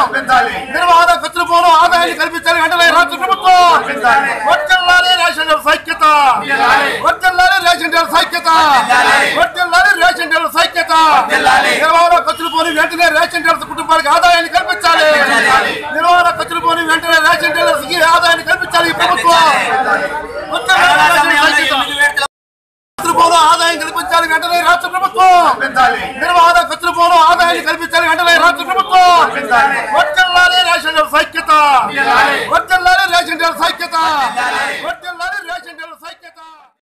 నిర్వహణ ఖర్చులు పోను ఆదాయాన్ని కల్పించాలి వెంటనే రాష్ట్ర ప్రభుత్వం వర్తిల్లాలి రేషన్ డీలర్ సైక్యత వర్తిల్లాలి రేషన్ డీలర్ సైక్యత వర్తిల్లాలి రేషన్ డీలర్ సైక్యత నిర్వహణ ఖర్చులు పోని వెంటనే రేషన్ డీలర్స్ కుటుంబానికి ఆదాయాన్ని కల్పించాలి నిర్వహణ ఖర్చులు పోని వెంటనే రేషన్ డీలర్స్ కి ఆదాయాన్ని కల్పించాలి ఈ ప్రభుత్వం వర్ధిల్లాలి రేషన్ సైక్యత. ఖర్చులు పోను ఆదాయం కల్పించాలి వెంటనే రాష్ట్ర ప్రభుత్వం నిర్వహణ ఖర్చులు పోను ఆదాయాన్ని కల్పించాలి వెంటనే రాష్ట్ర ప్రభుత్వం వర్తిల్లాలి రేషన్ డీలర్ సైక్యత వర్తిల్లాలి రేషన్ డీలర్ సైక్యత